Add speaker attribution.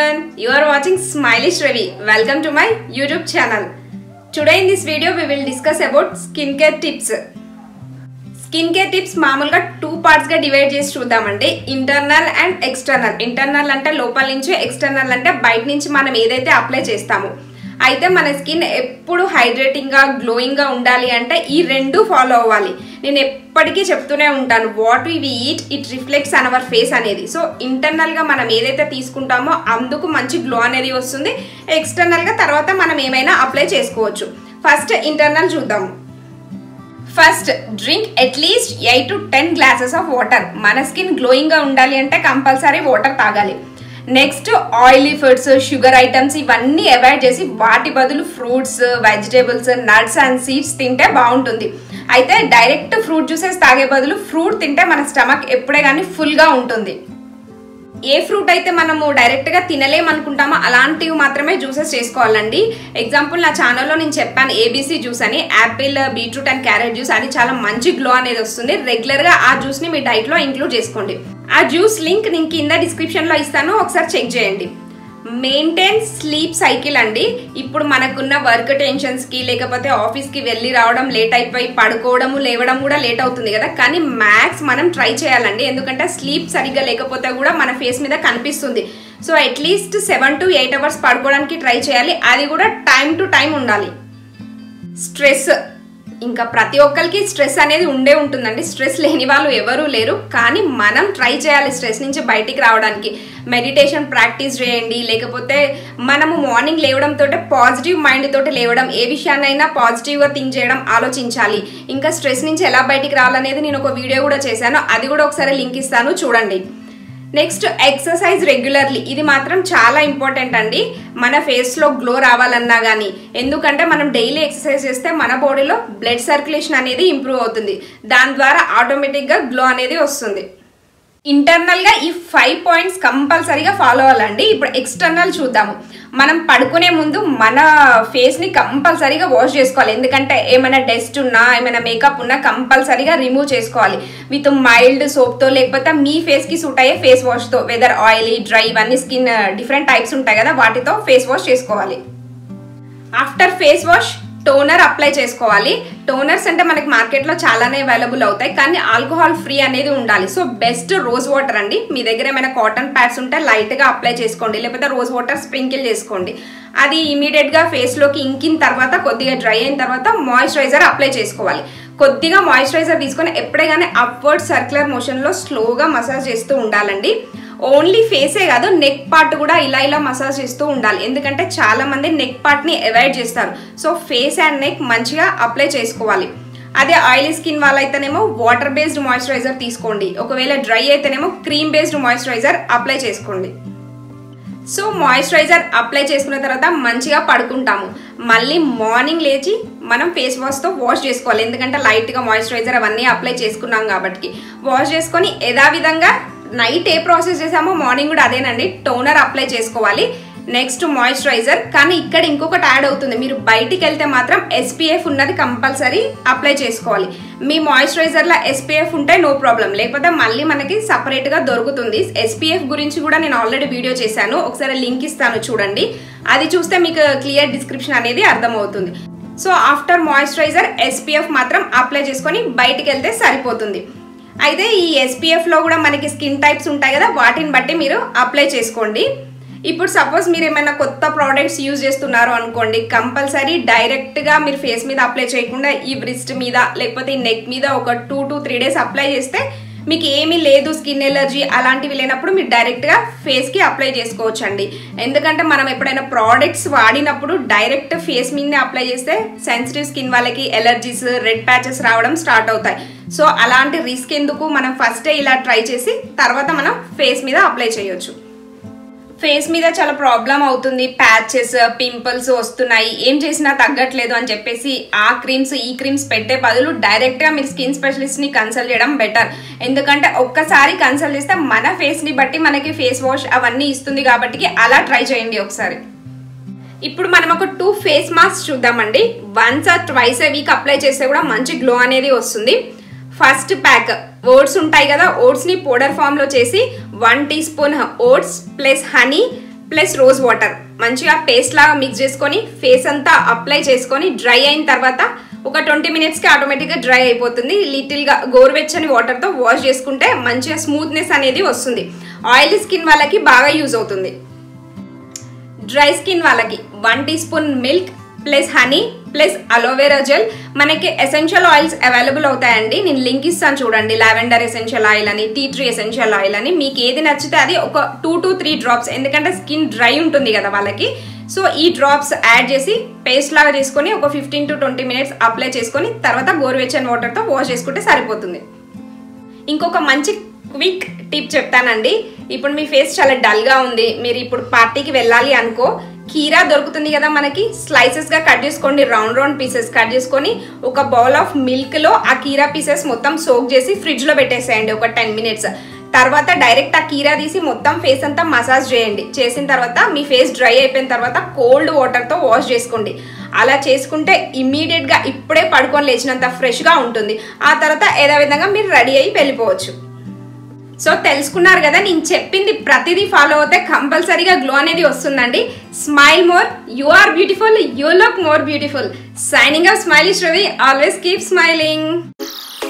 Speaker 1: everyone, you are watching Smilish Ravi. Welcome to my YouTube channel. Today in this video we will discuss about skincare tips. Skin care tips మామూలుగా two parts గా divide చేసి చూద్దామండి internal and external internal అంటే లోపల నుంచి external అంటే బయట నుంచి మనం ఏదైతే అప్లై చేస్తామో అయితే మన స్కిన్ ఎప్పుడు హైడ్రేటింగ్ గా గ్లోయింగ్ గా ఉండాలి అంటే ఈ రెండు ఫాలో అవ్వాలి నేను ఎప్పటికీ చెప్తూనే ఉంటాను what we eat it reflects on our face అనేది సో ఇంటర్నల్ గా మనం ఏదైతే తీసుకుంటామో అందుకు మంచి గ్లో అనేది వస్తుంది ఎక్స్టర్నల్ గా తర్వాత మనం ఏమైనా అప్లై చేసుకోవచ్చు ఫస్ట్ ఇంటర్నల్ చూద్దాము first drink at least eight to ten glasses of water మన స్కిన్ గ్లోయింగ్ గా ఉండాలి అంటే కంపల్సరీ వాటర్ తాగాలి next oily foods sugar items ఇవన్నీ అవాయిడ్ చేసి వాటి బదులు fruits vegetables nuts and seeds తింటే బాగుంటుంది అయితే డైరెక్ట్ ఫ్రూట్ జ్యూసెస్ తాగే బదులు ఫ్రూట్ తింటే మన స్టమక్ ఎప్పుడే కానీ ఫుల్గా ఉంటుంది ఏ ఫ్రూట్ అయితే మనము డైరెక్ట్గా తినలేమనుకుంటామో అలాంటివి మాత్రమే జ్యూసెస్ చేసుకోవాలండి ఎగ్జాంపుల్ నా ఛానల్లో నేను చెప్పాను ఏబీసీ జ్యూస్ అని apple beetroot and carrot juice అది చాలా మంచి గ్లో అనేది వస్తుంది రెగ్యులర్గా ఆ జ్యూస్ని మీ డైట్లో ఇంక్లూడ్ చేసుకోండి ఆ జ్యూస్ లింక్ నేను కింద డిస్క్రిప్షన్లో ఇస్తాను ఒకసారి చెక్ చేయండి మెయింటైన్ స్లీప్ సైకిల్ అండి ఇప్పుడు మనకున్న వర్క్ టెన్షన్స్కి లేకపోతే ఆఫీస్కి వెళ్ళి రావడం లేట్ అయిపోయి పడుకోవడము లేవడం కూడా లేట్ అవుతుంది కదా కానీ మ్యాక్స్ మనం ట్రై చేయాలండి ఎందుకంటే స్లీప్ సరిగ్గా లేకపోతే కూడా మన ఫేస్ మీద కనిపిస్తుంది so at least seven to eight hours పడుకోవడానికి ట్రై చేయాలి అది కూడా టైం టు టైం ఉండాలి స్ట్రెస్ ఇంకా ప్రతి ఒక్కరికి స్ట్రెస్ అనేది ఉండే ఉంటుందండి స్ట్రెస్ లేని వాళ్ళు ఎవరూ లేరు కానీ మనం ట్రై చేయాలి స్ట్రెస్ నుంచి బయటికి రావడానికి మెడిటేషన్ ప్రాక్టీస్ చేయండి లేకపోతే మనము మార్నింగ్ లేవడంతో పాజిటివ్ మైండ్ తోటి లేవడం ఏ విషయాన్నైనా పాజిటివ్గా థింక్ చేయడం ఆలోచించాలి ఇంకా స్ట్రెస్ నుంచి ఎలా బయటికి రావాలనేది నేను ఒక వీడియో కూడా చేశాను అది కూడా ఒకసారి లింక్ ఇస్తాను చూడండి నెక్స్ట్ ఎక్సర్సైజ్ రెగ్యులర్లీ ఇది మాత్రం చాలా ఇంపార్టెంట్ అండి మన ఫేస్లో గ్లో రావాలన్నా కానీ ఎందుకంటే మనం డైలీ ఎక్సర్సైజ్ చేస్తే మన బాడీలో బ్లడ్ సర్క్యులేషన్ అనేది ఇంప్రూవ్ అవుతుంది దాని ద్వారా ఆటోమేటిక్గా గ్లో అనేది వస్తుంది ఇంటర్నల్గా ఈ ఫైవ్ పాయింట్స్ కంపల్సరీగా ఫాలో అవ్వాలండి ఇప్పుడు ఎక్స్టర్నల్ చూద్దాము మనం పడుకునే ముందు మన ఫేస్ని కంపల్సరీగా వాష్ చేసుకోవాలి ఎందుకంటే ఏమైనా డస్ట్ ఉన్నా ఏమైనా మేకప్ ఉన్నా కంపల్సరీగా రిమూవ్ చేసుకోవాలి విత్ మైల్డ్ సోప్తో లేకపోతే మీ ఫేస్కి సూట్ అయ్యే ఫేస్ వాష్తో వెదర్ ఆయిలీ డ్రై ఇవన్నీ స్కిన్ డిఫరెంట్ టైప్స్ ఉంటాయి కదా వాటితో ఫేస్ వాష్ చేసుకోవాలి after face wash toner apply చేసుకోవాలి టోనర్స్ అంటే మనకి మార్కెట్లో చాలానే అవైలబుల్ అవుతాయి కానీ ఆల్కహాల్ ఫ్రీ అనేది ఉండాలి సో బెస్ట్ రోజ్ వాటర్ అండి మీ దగ్గర ఏమైనా కాటన్ ప్యాడ్స్ ఉంటే లైట్గా అప్లై చేసుకోండి లేకపోతే రోజ్ వాటర్ స్ప్రింకిల్ చేసుకోండి అది ఇమీడియట్గా ఫేస్లోకి ఇంకిన తర్వాత కొద్దిగా డ్రై అయిన తర్వాత మాయిశ్చరైజర్ అప్లై చేసుకోవాలి కొద్దిగా మాయిశ్చరైజర్ తీసుకొని ఎప్పుడే కానీ అప్వర్డ్ సర్క్యులర్ మోషన్లో స్లోగా మసాజ్ చేస్తూ ఉండాలండి ఓన్లీ ఫేసే కాదు నెక్ పార్ట్ కూడా ఇలా ఇలా మసాజ్ చేస్తూ ఉండాలి ఎందుకంటే చాలా మంది నెక్ పార్ట్ని అవాయిడ్ చేస్తారు సో ఫేస్ అండ్ నెక్ మంచిగా అప్లై చేసుకోవాలి అదే ఆయిలీ స్కిన్ వాళ్ళైతేనేమో వాటర్ బేస్డ్ మాయిశ్చరైజర్ తీసుకోండి ఒకవేళ డ్రై అయితేనేమో క్రీమ్ బేస్డ్ మాయిశ్చరైజర్ అప్లై చేసుకోండి సో మాయిశ్చరైజర్ అప్లై చేసుకున్న తర్వాత మంచిగా పడుకుంటాము మళ్ళీ మార్నింగ్ లేచి మనం ఫేస్ వాష్తో వాష్ చేసుకోవాలి ఎందుకంటే లైట్గా మాయిశ్చరైజర్ అవన్నీ అప్లై చేసుకున్నాం కాబట్టి వాష్ చేసుకొని యథావిధంగా నైట్ ఏ ప్రాసెస్ చేసామో మార్నింగ్ కూడా అదేనండి టోనర్ అప్లై చేసుకోవాలి నెక్స్ట్ మాయిశ్చరైజర్ కానీ ఇక్కడ ఇంకొకటి యాడ్ అవుతుంది మీరు బయటికి వెళ్తే మాత్రం ఎస్పీఎఫ్ ఉన్నది కంపల్సరీ అప్లై చేసుకోవాలి మీ మాయిశ్చరైజర్లో ఎస్పీఎఫ్ ఉంటే నో ప్రాబ్లం లేకపోతే మళ్ళీ మనకి సపరేట్గా దొరుకుతుంది ఎస్పీఎఫ్ గురించి కూడా నేను ఆల్రెడీ వీడియో చేశాను ఒకసారి లింక్ ఇస్తాను చూడండి అది చూస్తే మీకు క్లియర్ డిస్క్రిప్షన్ అనేది అర్థమవుతుంది సో ఆఫ్టర్ మాయిశ్చరైజర్ ఎస్పీఎఫ్ మాత్రం అప్లై చేసుకొని బయటికి వెళ్తే సరిపోతుంది అయితే ఈ ఎస్పీఎఫ్లో కూడా మనకి స్కిన్ టైప్స్ ఉంటాయి కదా వాటిని బట్టి మీరు అప్లై చేసుకోండి ఇప్పుడు సపోజ్ మీరు ఏమైనా కొత్త ప్రోడక్ట్స్ యూజ్ చేస్తున్నారు అనుకోండి కంపల్సరీ డైరెక్ట్గా మీరు ఫేస్ మీద అప్లై చేయకుండా ఈ బ్రిస్ట్ మీద లేకపోతే ఈ నెక్ మీద ఒక two to three days apply చేస్తే మీకు ఏమీ లేదు స్కిన్ ఎలర్జీ అలాంటివి లేనప్పుడు మీరు డైరెక్ట్గా ఫేస్కి అప్లై చేసుకోవచ్చు అండి ఎందుకంటే మనం ఎప్పుడైనా ప్రోడక్ట్స్ వాడినప్పుడు డైరెక్ట్ ఫేస్ మీదనే అప్లై చేస్తే సెన్సిటివ్ స్కిన్ వాళ్ళకి ఎలర్జీస్ రెడ్ ప్యాచెస్ రావడం స్టార్ట్ అవుతాయి సో అలాంటి రిస్క్ ఎందుకు మనం ఫస్టే ఇలా ట్రై చేసి తర్వాత మనం ఫేస్ మీద అప్లై చేయొచ్చు ఫేస్ మీద చాలా ప్రాబ్లం అవుతుంది ప్యాచెస్ పింపుల్స్ వస్తున్నాయి ఏం చేసినా తగ్గట్లేదు అని చెప్పేసి ఆ క్రీమ్స్ ఈ క్రీమ్స్ పెట్టే బదులు డైరెక్ట్గా మీరు స్కిన్ స్పెషలిస్ట్ని కన్సల్ట్ చేయడం బెటర్ ఎందుకంటే ఒక్కసారి కన్సల్ట్ చేస్తే మన ఫేస్ని బట్టి మనకి ఫేస్ వాష్ అవన్నీ ఇస్తుంది కాబట్టి అలా ట్రై చేయండి ఒకసారి ఇప్పుడు మనం ఒక టూ ఫేస్ మాస్క్ చూద్దామండి once or twice a week apply చేస్తే కూడా మంచి గ్లో అనేది వస్తుంది ఫస్ట్ ప్యాక్ ఓట్స్ ఉంటాయి కదా ఓట్స్ని పౌడర్ ఫామ్లో చేసి one teaspoon oats plus honey plus rose water మంచిగా పేస్ట్ లాగా మిక్స్ చేసుకొని ఫేస్ అంతా అప్లై చేసుకొని డ్రై అయిన తర్వాత ఒక ట్వంటీ మినిట్స్కి ఆటోమేటిక్గా డ్రై అయిపోతుంది లిటిల్గా గోరువెచ్చని వాటర్తో వాష్ చేసుకుంటే మంచిగా స్మూత్నెస్ అనేది వస్తుంది ఆయిలీ స్కిన్ వాళ్ళకి బాగా యూజ్ అవుతుంది డ్రై స్కిన్ వాళ్ళకి one teaspoon milk plus honey plus aloe vera gel మనకి ఎసెన్షియల్ ఆయిల్స్ అవైలబుల్ అవుతాయండి నేను లింక్ ఇస్తాను చూడండి లావెండర్ ఎసెన్షియల్ ఆయిల్ అని టీ ట్రీ ఎసెన్షియల్ ఆయిల్ అని మీకు ఏది నచ్చితే అది ఒక టూ టు త్రీ డ్రాప్స్ ఎందుకంటే స్కిన్ డ్రై ఉంటుంది కదా వాళ్ళకి సో ఈ డ్రాప్స్ యాడ్ చేసి పేస్ట్ లాగా చేసుకొని ఒక fifteen to twenty minutes apply చేసుకొని తర్వాత గోరువెచ్చని వాటర్తో వాష్ చేసుకుంటే సరిపోతుంది ఇంకొక మంచి క్విక్ టిప్ చెప్తానండి ఇప్పుడు మీ ఫేస్ చాలా డల్గా ఉంది మీరు ఇప్పుడు పార్టీకి వెళ్ళాలి అనుకో కీరా దొరుకుతుంది కదా మనకి స్లైసెస్గా కట్ చేసుకోండి రౌండ్ రౌండ్ పీసెస్ కట్ చేసుకొని ఒక బౌల్ ఆఫ్ మిల్క్లో ఆ కీరా పీసెస్ మొత్తం సోక్ చేసి ఫ్రిడ్జ్లో పెట్టేసేయండి ఒక టెన్ మినిట్స్ తర్వాత డైరెక్ట్ ఆ కీరా తీసి మొత్తం ఫేస్ అంతా మసాజ్ చేయండి చేసిన తర్వాత మీ ఫేస్ డ్రై అయిపోయిన తర్వాత కోల్డ్ వాటర్తో వాష్ చేసుకోండి అలా చేసుకుంటే ఇమ్మీడియట్గా ఇప్పుడే పడుకొని లేచినంత ఫ్రెష్గా ఉంటుంది ఆ తర్వాత ఏదో విధంగా మీరు రెడీ అయ్యి వెళ్ళిపోవచ్చు సో తెలుసుకున్నారు కదా నేను చెప్పింది ప్రతిదీ ఫాలో అవుతే కంపల్సరీగా గ్లో అనేది వస్తుందండి smile more you are beautiful you look more beautiful signing off స్మైలిష్ రవి ఆల్వేస్ కీప్ స్మైలింగ్